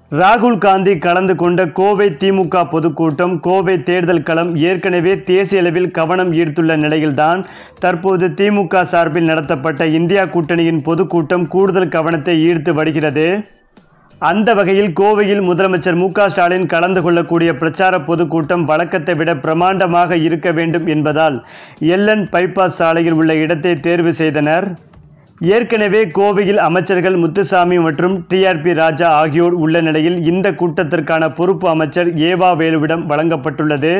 ராகுல் காந்தி கலந்து கொண்ட கோவை திமுக பொதுக்கூட்டம் கோவை தேர்தல் களம் ஏற்கனவே தேசிய அளவில் கவனம் ஈர்த்துள்ள நிலையில்தான் தற்போது திமுக சார்பில் நடத்தப்பட்ட இந்தியா கூட்டணியின் பொதுக்கூட்டம் கூடுதல் கவனத்தை ஈர்த்து வருகிறது அந்த வகையில் கோவையில் முதலமைச்சர் மு க ஸ்டாலின் கலந்து கொள்ளக்கூடிய பிரச்சார பொதுக்கூட்டம் வழக்கத்தை விட பிரமாண்டமாக இருக்க வேண்டும் என்பதால் எல்என் பைபாஸ் சாலையில் உள்ள இடத்தை தேர்வு செய்தனர் ஏற்கனவே கோவையில் அமைச்சர்கள் முத்துசாமி மற்றும் டிஆர்பி ராஜா ஆகியோர் உள்ள நிலையில் இந்த கூட்டத்திற்கான பொறுப்பு அமைச்சர் ஏவா வேலுவிடம் வழங்கப்பட்டுள்ளது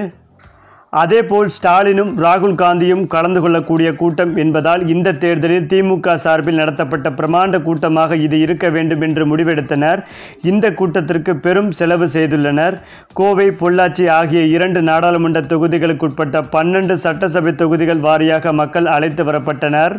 அதேபோல் ஸ்டாலினும் ராகுல் காந்தியும் கலந்து கொள்ளக்கூடிய கூட்டம் என்பதால் இந்த தேர்தலில் திமுக சார்பில் நடத்தப்பட்ட பிரமாண்ட கூட்டமாக இது இருக்க வேண்டும் என்று முடிவெடுத்தனர் இந்த கூட்டத்திற்கு பெரும் செலவு செய்துள்ளனர் கோவை பொள்ளாச்சி ஆகிய இரண்டு நாடாளுமன்ற தொகுதிகளுக்குட்பட்ட பன்னெண்டு சட்டசபை தொகுதிகள் வாரியாக மக்கள் அழைத்து வரப்பட்டனர்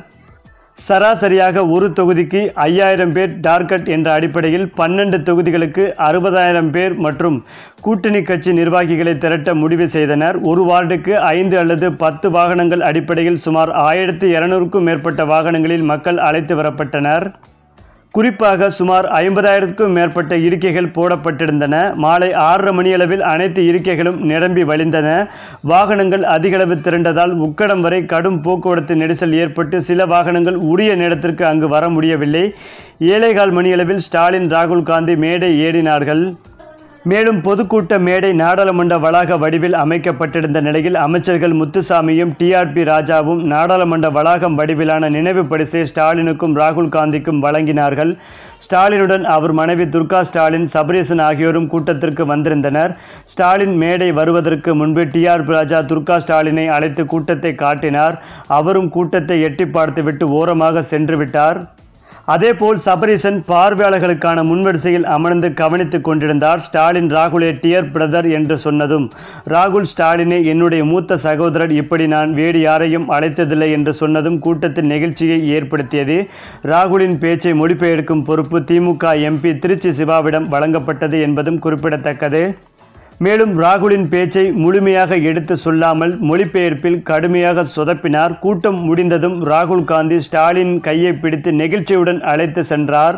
சராசரியாக ஒரு தொகுதிக்கு ஐயாயிரம் பேர் டார்கெட் என்ற அடிப்படையில் பன்னெண்டு தொகுதிகளுக்கு அறுபதாயிரம் பேர் மற்றும் கூட்டணி கட்சி நிர்வாகிகளை திரட்ட முடிவு செய்தனர் ஒரு வார்டுக்கு ஐந்து அல்லது பத்து வாகனங்கள் அடிப்படையில் சுமார் ஆயிரத்தி இருநூறுக்கும் மேற்பட்ட வாகனங்களில் மக்கள் அழைத்து வரப்பட்டனர் குறிப்பாக சுமார் ஐம்பதாயிரத்துக்கும் மேற்பட்ட இருக்கைகள் போடப்பட்டிருந்தன மாலை ஆறரை மணியளவில் அனைத்து இருக்கைகளும் நிரம்பி வழிந்தன வாகனங்கள் அதிகளவு திரண்டதால் உக்கடம் வரை கடும் போக்குவரத்து நெரிசல் ஏற்பட்டு சில வாகனங்கள் உரிய நேரத்திற்கு அங்கு வர முடியவில்லை ஏழைகால் மணியளவில் ஸ்டாலின் ராகுல் காந்தி மேடை ஏறினார்கள் மேலும் பொதுக்கூட்ட மேடை நாடாளுமன்ற வளாக வடிவில் அமைக்கப்பட்டிருந்த நிலையில் அமைச்சர்கள் முத்துசாமியும் டிஆர்பி ராஜாவும் நாடாளுமன்ற வளாகம் வடிவிலான நினைவு பரிசை ஸ்டாலினுக்கும் ராகுல் காந்திக்கும் வழங்கினார்கள் ஸ்டாலினுடன் அவர் மனைவி துர்கா ஸ்டாலின் சபரீசன் ஆகியோரும் கூட்டத்திற்கு வந்திருந்தனர் ஸ்டாலின் மேடை வருவதற்கு முன்பு டிஆர்பி ராஜா துர்கா ஸ்டாலினை அழைத்து கூட்டத்தை காட்டினார் அவரும் கூட்டத்தை எட்டி பார்த்துவிட்டு ஓரமாக சென்று விட்டார் அதேபோல் சபரீசன் பார்வையாளர்களுக்கான முன்வரிசையில் அமர்ந்து கவனித்துக் கொண்டிருந்தார் ஸ்டாலின் ராகுலே டியர் பிரதர் என்று சொன்னதும் ராகுல் ஸ்டாலினே என்னுடைய மூத்த சகோதரர் இப்படி நான் வேறு யாரையும் அழைத்ததில்லை என்று சொன்னதும் கூட்டத்தில் நெகிழ்ச்சியை ஏற்படுத்தியது ராகுலின் பேச்சை மொழிபெயர்க்கும் பொறுப்பு திமுக எம்பி திருச்சி சிவாவிடம் வழங்கப்பட்டது என்பதும் குறிப்பிடத்தக்கது மேலும் ராகுலின் பேச்சை முழுமையாக எடுத்து சொல்லாமல் மொழிபெயர்ப்பில் கடுமையாக சொதப்பினார் கூட்டம் முடிந்ததும் ராகுல் காந்தி ஸ்டாலின் கையை பிடித்து நெகிழ்ச்சியுடன் அழைத்து சென்றார்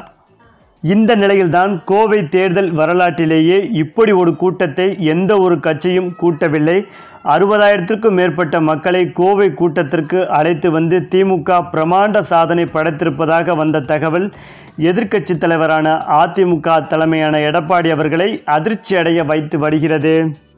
இந்த நிலையில்தான் கோவை தேர்தல் வரலாற்றிலேயே இப்படி ஒரு கூட்டத்தை எந்த ஒரு கட்சியும் கூட்டவில்லை அறுபதாயிரத்திற்கும் மேற்பட்ட மக்களை கோவை கூட்டத்திற்கு அழைத்து வந்து திமுக பிரமாண்ட சாதனை படைத்திருப்பதாக வந்த தகவல் எதிர்க்கட்சி தலைவரான அதிமுக தலைமையான எடப்பாடி அவர்களை அதிர்ச்சி அடைய வைத்து வருகிறது